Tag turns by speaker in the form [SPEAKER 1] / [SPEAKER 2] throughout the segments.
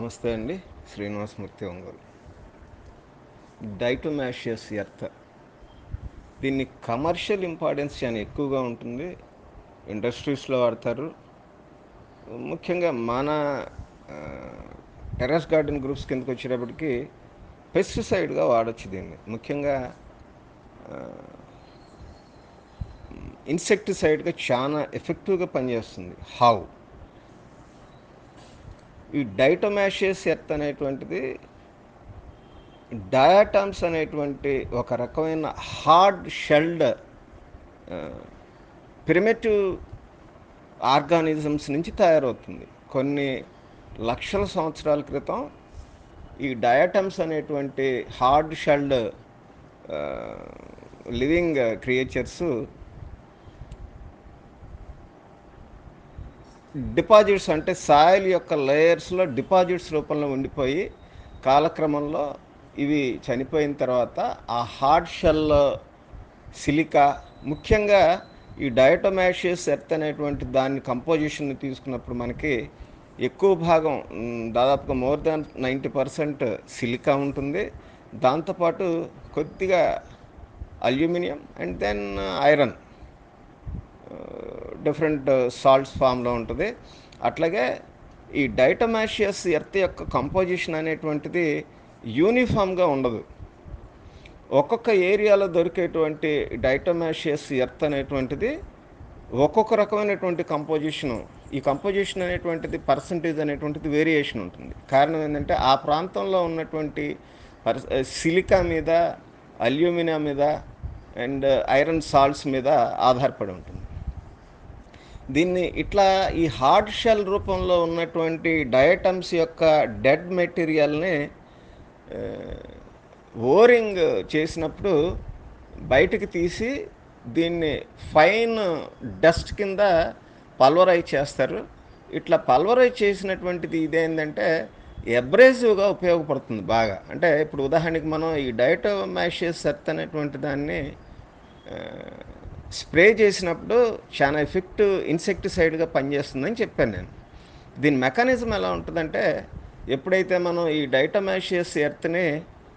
[SPEAKER 1] నమస్తే అండి Srinivasamurthy Ongole diatomaceous earth దీన్ని కమర్షియల్ ఇంపార్టెన్స్ చాలా ఎక్కువగా ఉంటుంది ఇండస్ట్రీస్లో వాడతారు ముఖ్యంగా మన టెర్రస్ గార్డెన్ గ్రూప్స్ కిందకి వచ్చేటప్పటికి పెస్టిసైడ్గా వాడచ్చు దీన్ని ముఖ్యంగా ఇన్సెక్టిసైడ్గా చాలా ఎఫెక్టివ్గా పనిచేస్తుంది హావ్ ఈ డైటోమాషియస్ ఎర్త్ అనేటువంటిది డయాటామ్స్ అనేటువంటి ఒక రకమైన హార్డ్ షెల్డ్ ప్రిమేటివ్ ఆర్గానిజమ్స్ నుంచి తయారవుతుంది కొన్ని లక్షల సంవత్సరాల క్రితం ఈ డయాటమ్స్ అనేటువంటి hard shelled living creatures deposits అంటే సాయిల్ యొక్క లేయర్స్లో డిపాజిట్స్ రూపంలో ఉండిపోయి కాలక్రమంలో ఇవి చనిపోయిన తర్వాత ఆ హార్డ్ షెల్ సిలికా ముఖ్యంగా ఈ డయటోమాషియస్ ఎర్త్ అనేటువంటి దాని కంపోజిషన్ తీసుకున్నప్పుడు మనకి ఎక్కువ భాగం దాదాపుగా more than ninety percent silica ఉంటుంది దాంతోపాటు కొద్దిగా aluminium and then iron different salts ఫామ్లో ఉంటుంది అట్లాగే ఈ డైటమాషియస్ ఎర్త్ యొక్క కంపోజిషన్ అనేటువంటిది యూనిఫామ్గా ఉండదు ఒక్కొక్క ఏరియాలో దొరికేటువంటి డైటమాషియస్ ఎర్త్ అనేటువంటిది ఒక్కొక్క రకమైనటువంటి కంపోజిషను ఈ కంపోజిషన్ అనేటువంటిది పర్సంటేజ్ అనేటువంటిది వేరియేషన్ ఉంటుంది కారణం ఏంటంటే ఆ ప్రాంతంలో ఉన్నటువంటి పర్ సిలికా మీద అల్యూమినియం మీద అండ్ ఐరన్ సాల్ట్స్ మీద ఆధారపడి ఉంటుంది దీన్ని ఇట్లా ఈ హార్డ్ షెల్ రూపంలో ఉన్నటువంటి డయటమ్స్ యొక్క డెడ్ మెటీరియల్ని ఓరింగ్ చేసినప్పుడు బయటికి తీసి దీన్ని ఫైన్ డస్ట్ కింద పల్వరైజ్ చేస్తారు ఇట్లా పల్వరైజ్ చేసినటువంటిది ఇదేంటంటే ఎబ్రేసివ్గా ఉపయోగపడుతుంది బాగా అంటే ఇప్పుడు ఉదాహరణకి మనం ఈ డయటోమాషియస్ సెర్త్ అనేటువంటి దాన్ని స్ప్రే చేసినప్పుడు చాలా ఎఫెక్టివ్ ఇన్సెక్టిసైడ్గా పనిచేస్తుందని చెప్పాను నేను దీని మెకానిజం ఎలా ఉంటుందంటే ఎప్పుడైతే మనం ఈ డైటమాషియస్ ఎర్త్ని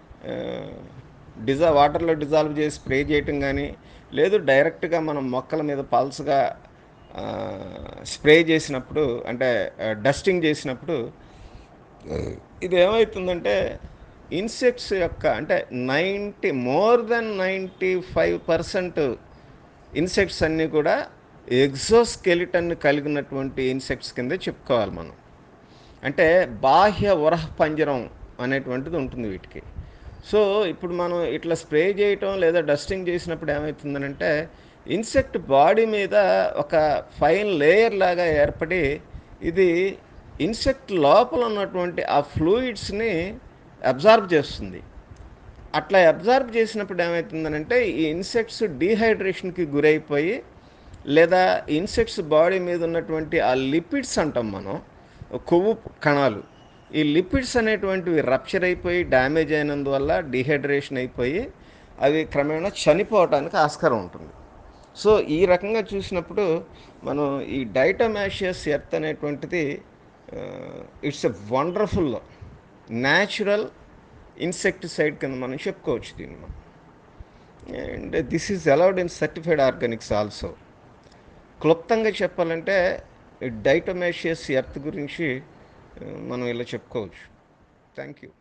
[SPEAKER 1] డిజా వాటర్లో డిజాల్వ్ చేసి స్ప్రే చేయటం కానీ లేదు డైరెక్ట్గా మనం మొక్కల మీద పల్స్గా స్ప్రే చేసినప్పుడు అంటే డస్టింగ్ చేసినప్పుడు ఇది ఏమవుతుందంటే ఇన్సెక్ట్స్ యొక్క అంటే ninety more than ninety five percent insects అన్నీ కూడా ఎగ్జోస్కెలిటన్ కలిగినటువంటి ఇన్సెక్ట్స్ కింద చెప్పుకోవాలి మనం అంటే బాహ్య వరహ పంజరం అనేటువంటిది ఉంటుంది వీటికి సో ఇప్పుడు మనం ఇట్లా స్ప్రే చేయటం లేదా డస్టింగ్ చేసినప్పుడు ఏమవుతుందనంటే ఇన్సెక్ట్ బాడీ మీద ఒక ఫైన్ లేయర్ లాగా ఏర్పడి ఇది ఇన్సెక్ట్ లోపల ఉన్నటువంటి ఆ ఫ్లూయిడ్స్ని అబ్జార్బ్ చేస్తుంది అట్లా అబ్జార్బ్ చేసినప్పుడు ఏమవుతుందనంటే ఈ ఇన్సెక్ట్స్ డీహైడ్రేషన్కి గురైపోయి లేదా ఇన్సెక్ట్స్ బాడీ మీద ఉన్నటువంటి ఆ లిపిడ్స్ అంటాం మనం కొవ్వు కణాలు ఈ లిపిడ్స్ అనేటువంటివి రప్చర్ అయిపోయి డ్యామేజ్ అయినందువల్ల డీహైడ్రేషన్ అయిపోయి అవి క్రమేణా చనిపోవడానికి ఆస్కారం ఉంటుంది సో ఈ రకంగా చూసినప్పుడు మనం ఈ డైటమాషియస్ ఎర్త్ అనేటువంటిది it's a wonderful natural insecticide కింద మనం చెప్పుకోవచ్చు దీన్ని మనం and this is allowed in certified organics also క్లుప్తంగా చెప్పాలంటే డైటోమేషియస్ ఎర్త్ గురించి మనం ఇలా చెప్పుకోవచ్చు థ్యాంక్ యూ